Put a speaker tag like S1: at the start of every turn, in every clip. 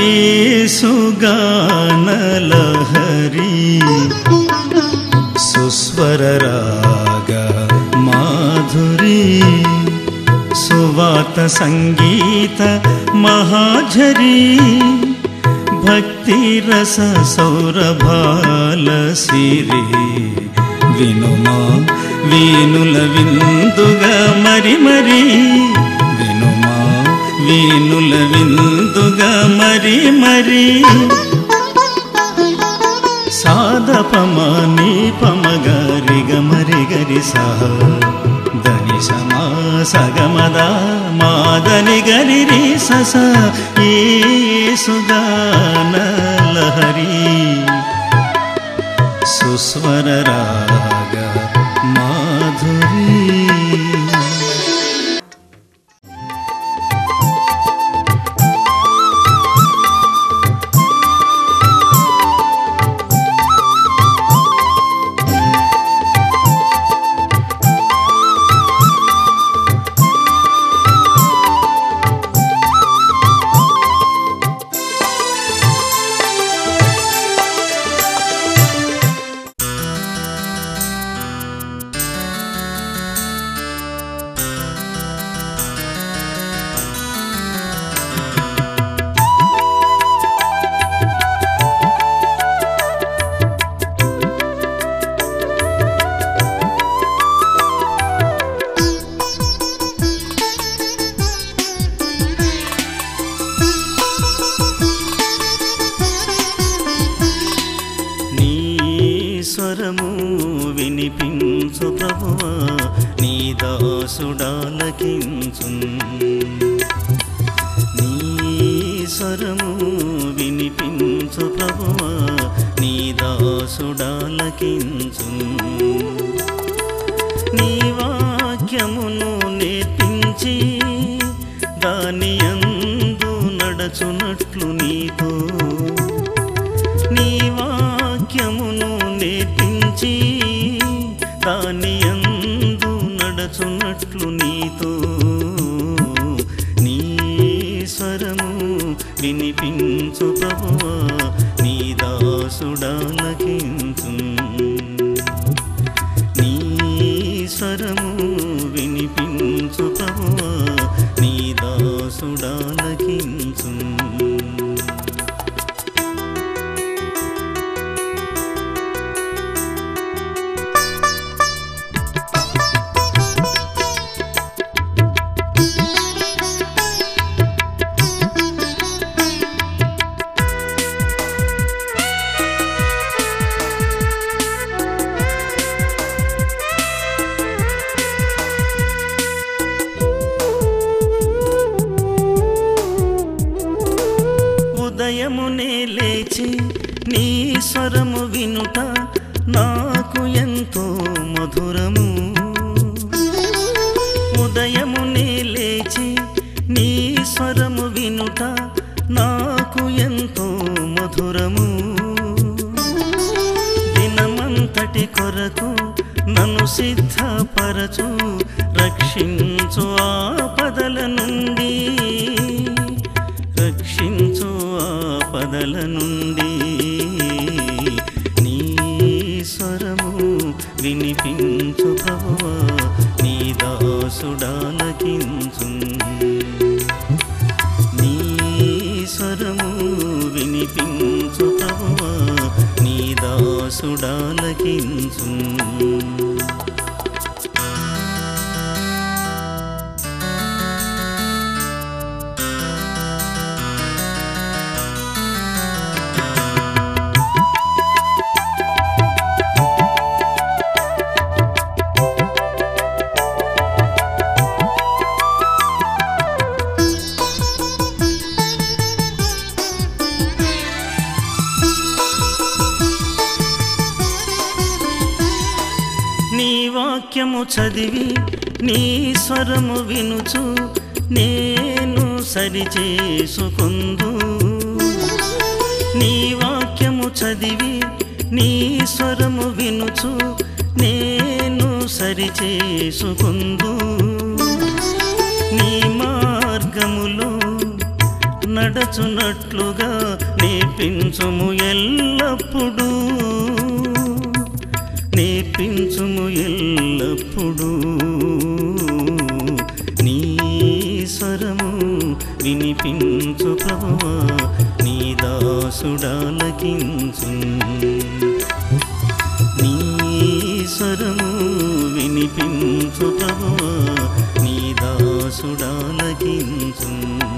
S1: ఏసుగానలహరి సుస్వరరాగ మాధురి సువాత సంగీత మహాఝరి భక్తి రస సౌరభాల సిరి వినుమా వీనుల విందుగా మరి మరి వినుమా వీనుల విందుగా మరి మరి సాద పమాని పమగరి గమరి గరి సహ దని సమా సగమద మాదని గరి రి సస ఏసుగాన లహరి సుస్వర రాగ మాధురి నీ స్వరము వినిపించు ప్రభువా నీ దాసుడాలకించు నీ స్వరము వినిపించు ప్రభువా నీ దాసుడాలకించు నీ వాక్యమును నేర్పించి దాని అందు నడచునట్లు నీతో నీ వాక్యమును నేర్పించి దాని అందు నడచునట్లు నీతో నీ స్వరము వినిపించు ప్రభువా నీ దాసుడాలకించు నీ స్వరము వినిపించు ప్రభువా నీ దాసుడాలకించు ఉదయమునే లేచి నీ స్వరము వినుట నాకు ఎంతో మధురము ఉదయమునే లేచి నీ స్వరము వినుట నాకు ఎంతో మధురము దినమంతటి కొరకు నన్ను సిద్ధపరచు రక్షించు ఆపదల నుండి రక్షించు ఆపదల నుండి నీ స్వరము వినిపించు ప్రభువా నీ దాసుడాలకించు నీ స్వరము వినిపించు ప్రభువా నీ దాసుడాలకించు నీ వాక్యము చదివి నీ స్వరము వినుచు నేను సరిచేసుకుందు నీ వాక్యము చదివి నీ స్వరము వినుచు నేను సరిచేసుకుందు నీ మార్గములో నడచునట్లుగా నేర్పించుము ఎల్లప్పుడూ నేర్పించుము ఎల్లప్పుడూ నీ స్వరము వినిపించు ప్రభువా నీ దాసుడాలకించు నీ స్వరము వినిపించు ప్రభువా నీ దాసుడాలకించు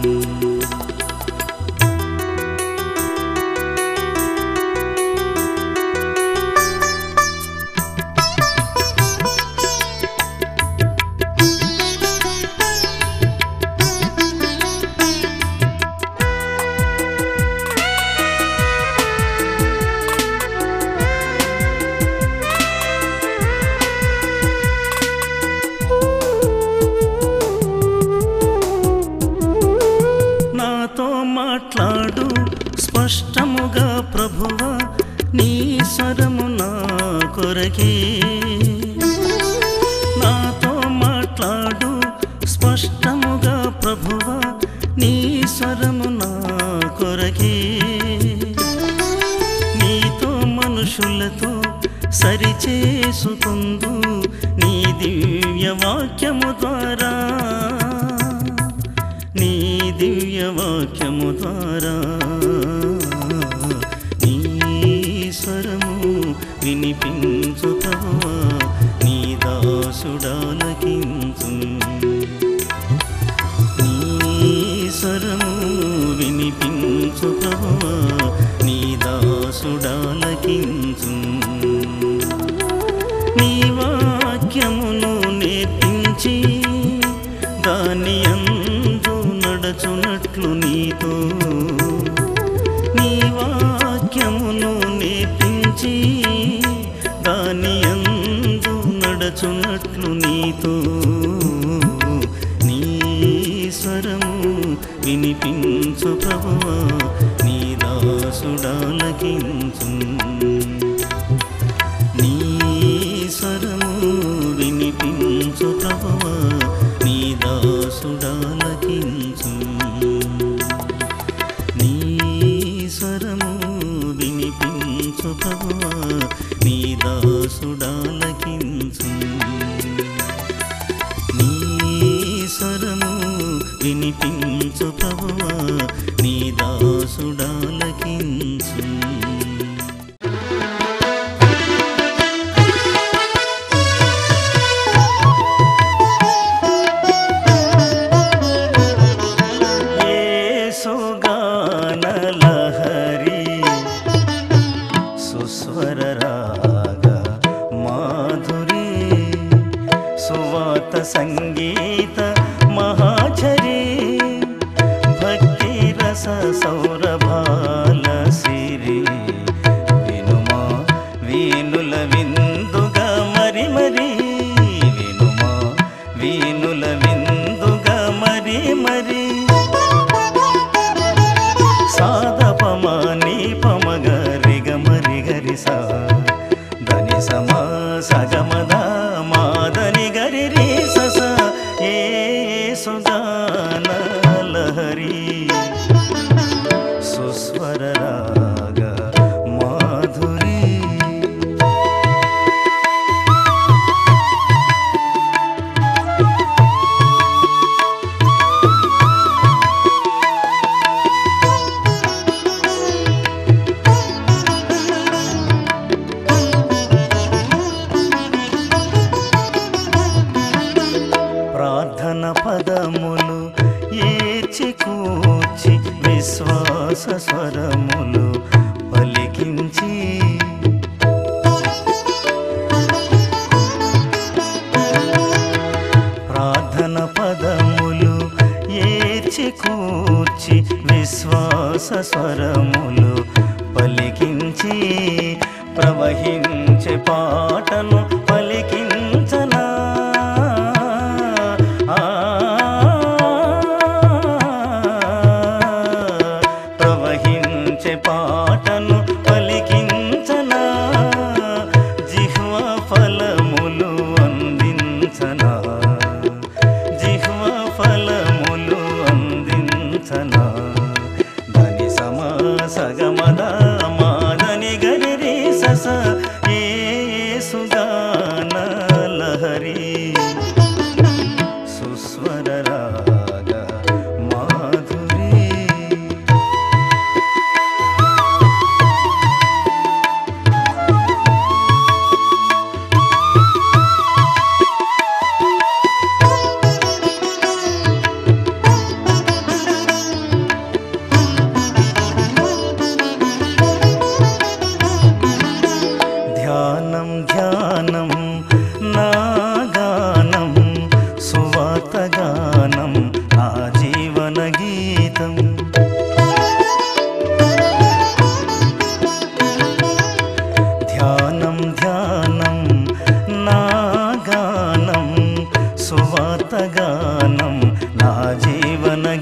S1: నాతో మాట్లాడు స్పష్టముగా ప్రభువా నీ స్వరము నా కొరకే నాతో మాట్లాడు స్పష్టముగా ప్రభువా నీ స్వరము నా కొరకే నీతో మనుషులతో సరిచేసుకుందు నీ దివ్య వాక్యము ద్వారా నీ దివ్య వాక్యము ద్వారా నీ స్వరము వినిపించు ప్రభువా నీ దాసుడాలకించు నీ స్వరము వినిపించు ప్రభువా నీ దాసుడాలకించు నీ వాక్యమును నేర్పించి దాని అందు నడచునట్లు నీతో నీ వాక్యమును నేర్పించి దాని అందు నడచునట్లు నీతో నీ స్వరము వినిపించు ప్రభువా నీ దాసుడాలకించు నీ స్వరము వినిపించు ప్రభువా నీ దాసుడాలకించు నీ స్వరము వినిపించు ప్రభువా నీ దాసుడాలకించు నీ స్వరము వినిపించు ప్రభువా నీ దాసుడాలకించు ఏసుగానలహరి సుస్వర రాగ మాధురి సువాత సంగీత మహాచరి భక్తి రస సౌరభాల సిరి వినుమా వీనుల విందుగా మరి మరి వినుమా వీనుల విందుగా మరి మరి సాద పమాని పమగ రిగ మరి గరి సా ధని సమా సగమద మాదని గరి రి సస ఏ సుగాన లహరి సుస్వర రాగ మాధురి ప్రార్థన పదములు ఏచి కూర్చి విశ్వాస స్వరములు పలికించి ప్రార్థన పదములు ఏచి కూర్చి విశ్వాస స్వరములు పలికించి ప్రవహించే పాటను పలికించనా ఆ, ప్రవహించే పాటను పలికించనా జిహ్వ ఫలములు అందించనా జిహ్వ ఫలములు అందించనా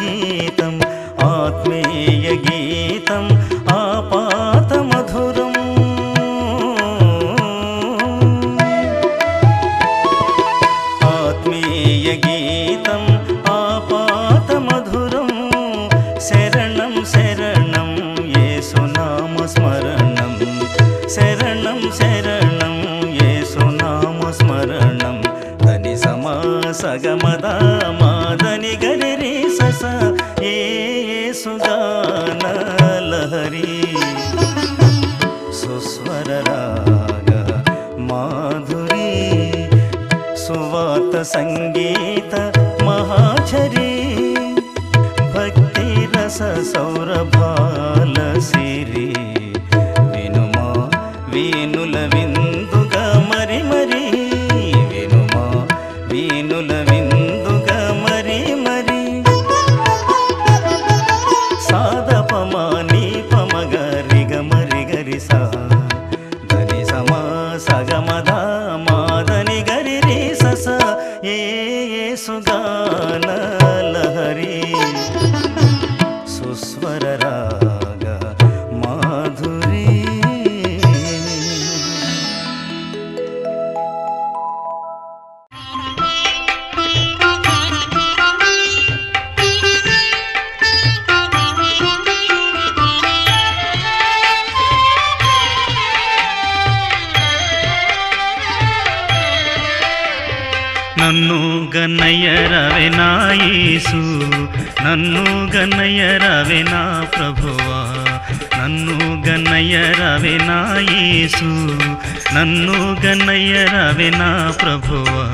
S1: గీతం ఆత్మీయ గీతం ఆపాత మధురం ఆత్మీయ గీతం ఆపాత మధురం శరణం శరణం యేసునామ స్మరణం శరణం శరణం యేసునామ స్మరణం ధని సమా సగమద మాదని గరి సస ఏ సుగాన లహరి సుస్వర రాగ మాధురి సువాత సంగీత మహాచరి భక్తి రస సౌరభాల సిరి వినుమా వీనుల విందుగా మరి మరి వినుమా వీనుల విందుగా మరి మరి సాధపమా నీ పమగ రిగ మరి గరి సా ధని సమా సగమద మాదని గరి రి సస ఏ ఏ సుగాన లహరి సుస్వర రాగ మాధురి నన్ను గన్నయ్య రవే నా యేసు నన్ను గన్నయ్య రవే నా ప్రభువా నన్ను గన్నయ్య రవే నా యేసు నన్ను గన్నయ్య రవే నా ప్రభువా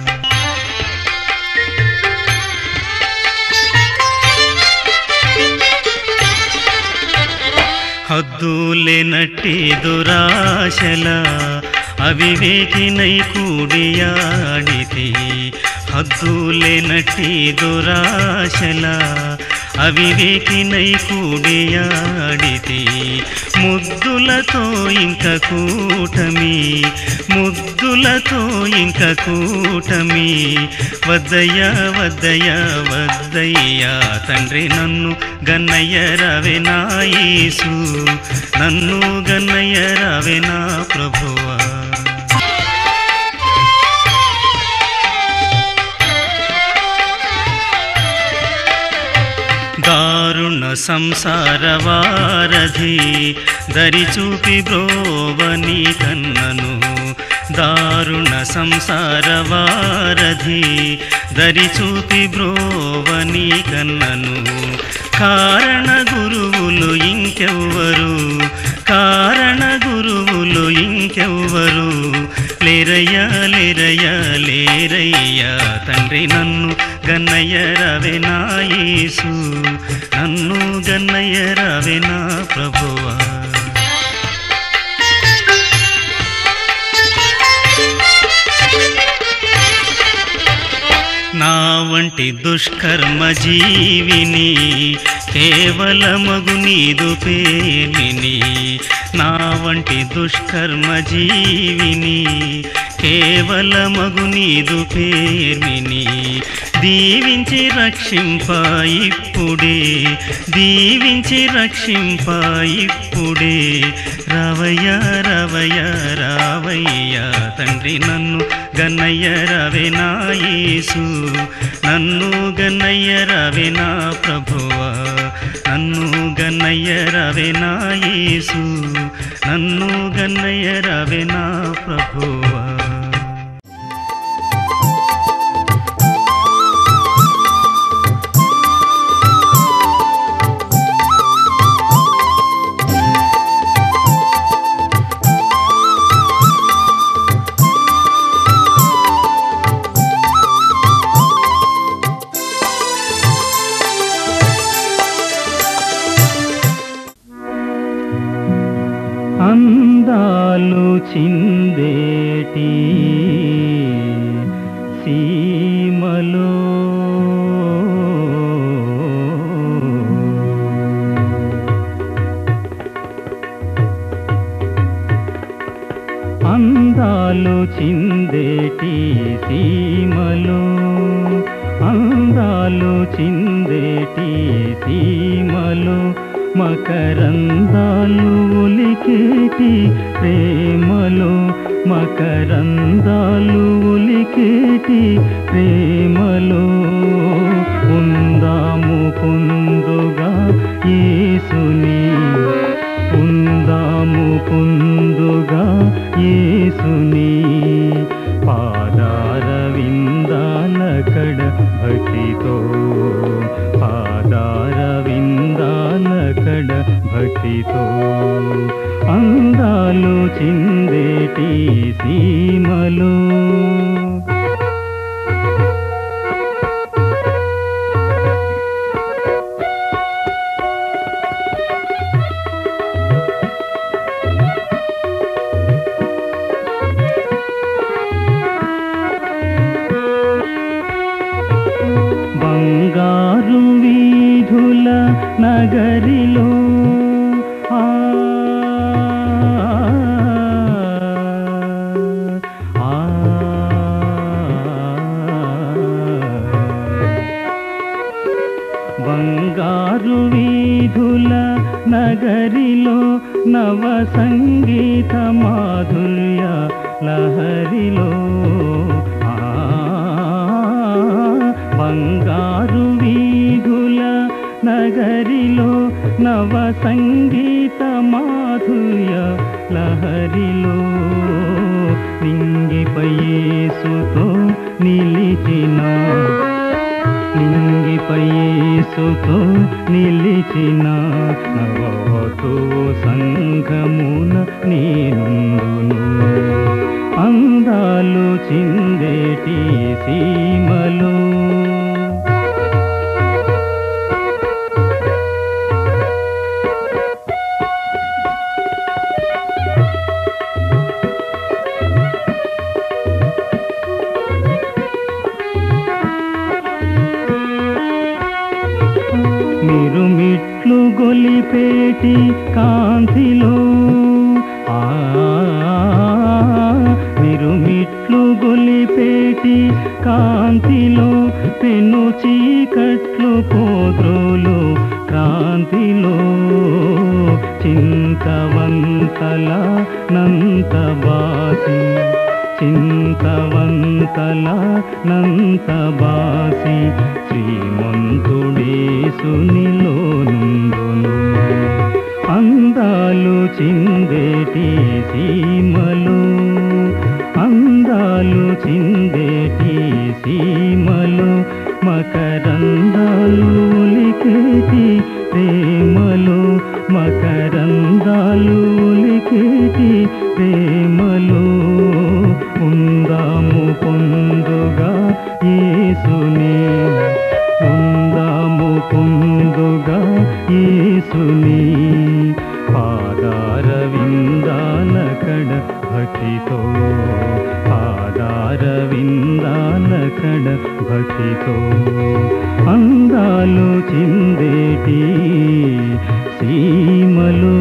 S1: హద్దులేనట్టి దురాశల అవివేకినై కూడియాడితి హద్దులేనట్టి దురాశల అవివేకినై కూడియాడితి ముద్దులతో ఇంక కూటమి ముద్దులతో ఇంక కూటమి వద్దయ్య వద్దయ్య వద్దయ్య తండ్రి నన్ను గన్నయ్య రవే నా యేసు నన్ను గన్నయ్య రవే నా ప్రభువా దారుణ సంసార వారధి దరి చూపి బ్రోవని కన్నను దారుణ సంసార వారధి దరి చూపి బ్రోవని కన్నను కారణ గురువులు ఇంకెవ్వరు కారణ గురువులు ఇంకెవ్వరు లేరయ్యా లేరయ్యా లేరయ్యా తండ్రి నన్ను గన్నయ్య రవే నా యేసు నన్ను గన్నయ్య రవే నా ప్రభువా నా వంటి దుష్కర్మ జీవిని కేవలమగు నీదు పేలిని నా వంటి దుష్కర్మ జీవిని కేవలమగు నీదు పేర్మిని దీవించి రక్షింప ఇప్పుడే దీవించి రక్షింప ఇప్పుడే రావయ్య రావయ్య రావయ్య తండ్రి నన్ను గన్నయ్య రవే నా యేసు నన్ను గన్నయ్య రవే నా ప్రభువా నన్ను గన్నయ్య రవే నా యేసు నన్ను గన్నయ్య రవే నా ప్రభువా అందాలు చిందేటి సీమలో అందాలు చిందేటి సీమలో అందాలు చిందేటి సీమలో మకరందాలు ఉలికేటి ప్రేమలో మకరందాలు ఉలికేటి ప్రేమలో ఉందాము పొందుగా యేసుని ఉందాము పొందుగా యేసుని పాదార విందాల కడ భక్తితో పాదార విందాల కడ భక్తితో అందాలు చిందేటి సీమలో బంగారు వీధుల నగరిలో ఆ ఆ బంగారు వీధుల నగరిలో నవ సంగీత మాధుర్య లహరిలో ఆ బంగారు వీధుల నగరిలో నవ సంగీత మాధుర్య లహరిలో నింగిపై యేసుతో నిలిచిన నింగిపై యేసుతో నిలిచిన నవవతు సంఘమున నేనుందును అందాలు చిందేటి సీమలో మీరు మిట్లు గొలిపేటి కాంతిలో ఆ మీరు మిట్లు గొలిపేటి కాంతిలో పెను చీకట్లు పోద్రోలు క్రాంతిలో చింతవంతల నంత బాసి చింతవంతల నంత బాసి శ్రీమంతుడేసునిలో నుండును అందాలు చిందేటి సీమలు అందాలు చిందేటి సీమలు మకరందాలు ఉలికేటి ప్రేమలు మకరందాలు ఉలికేటి ప్రేమలు ఉందాము పొందుగా యేసుని ఉందాము పొందుగా యేసుని పాదార విందాల కడ భక్తితో పాదార విందాల కడ భక్తితో అందాలు చిందేటి సీమలో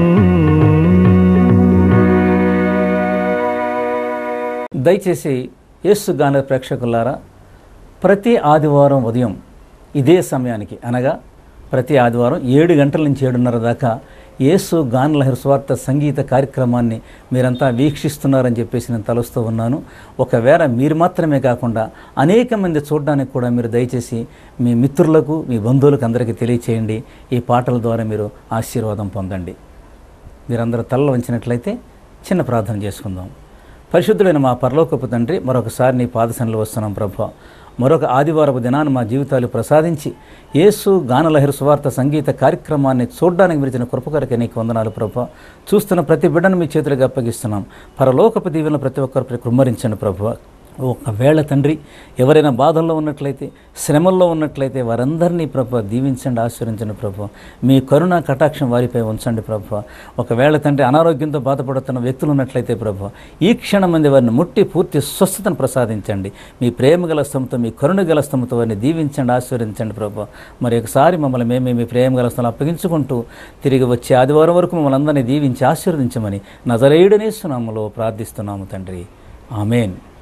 S2: దయచేసి యేసు గాన ప్రేక్షకులారా ప్రతి ఆదివారం ఉదయం ఇదే సమయానికి అనగా ప్రతి ఆదివారం ఏడు గంటల నుంచి ఏడున్నర దాకా యేసు గానలహరి స్వార్థ సంగీత కార్యక్రమాన్ని మీరంతా వీక్షిస్తున్నారని చెప్పేసి నేను తలుస్తూ ఉన్నాను ఒకవేళ మీరు మాత్రమే కాకుండా అనేక మంది చూడడానికి కూడా మీరు దయచేసి మీ మిత్రులకు మీ బంధువులకు అందరికీ తెలియచేయండి ఈ పాటల ద్వారా మీరు ఆశీర్వాదం పొందండి మీరందరూ తల్ల వంచినట్లయితే చిన్న ప్రార్థన చేసుకుందాం పరిశుద్ధుడైన మా పరలోకపు తండ్రి మరొకసారి నీ పాదసనలు వస్తున్నాం ప్రభు మరొక ఆదివారపు దినాన్ని మా జీవితాలు ప్రసాదించి యేసు గానలహరి సువార్త సంగీత కార్యక్రమాన్ని చూడడానికి మిరిచిన కృపకరకే నీకు వందనాలు ప్రభు చూస్తున్న ప్రతి బిడ్డను మీ చేతులకు అప్పగిస్తున్నాం పరలోకపు దీవెన ప్రతి ఒక్కరిపై కుమ్మరించండి ప్రభు ఒకవేళ తండ్రి ఎవరైనా బాధల్లో ఉన్నట్లయితే శ్రమల్లో ఉన్నట్లయితే వారందరినీ ప్రభు దీవించండి ఆశ్రయించండి ప్రభు మీ కరుణ కటాక్షం వారిపై ఉంచండి ప్రభు ఒకవేళ తండ్రి అనారోగ్యంతో బాధపడుతున్న వ్యక్తులు ఉన్నట్లయితే ప్రభు ఈ క్షణం మంది వారిని ముట్టి పూర్తి స్వస్థతను ప్రసాదించండి మీ ప్రేమ గల స్తమంతో మీ కరుణ గల స్తమంతో వారిని దీవించండి ఆశీర్వదించండి ప్రభు మరి ఒకసారి మమ్మల్ని మేమే మీ ప్రేమ గల స్థలం అప్పగించుకుంటూ తిరిగి వచ్చే ఆదివారం వరకు మమ్మల్ని అందరినీ దీవించి ఆశీర్వదించమని నజరేయుడనేస్తున్నాములో ప్రార్థిస్తున్నాము తండ్రి ఆమెన్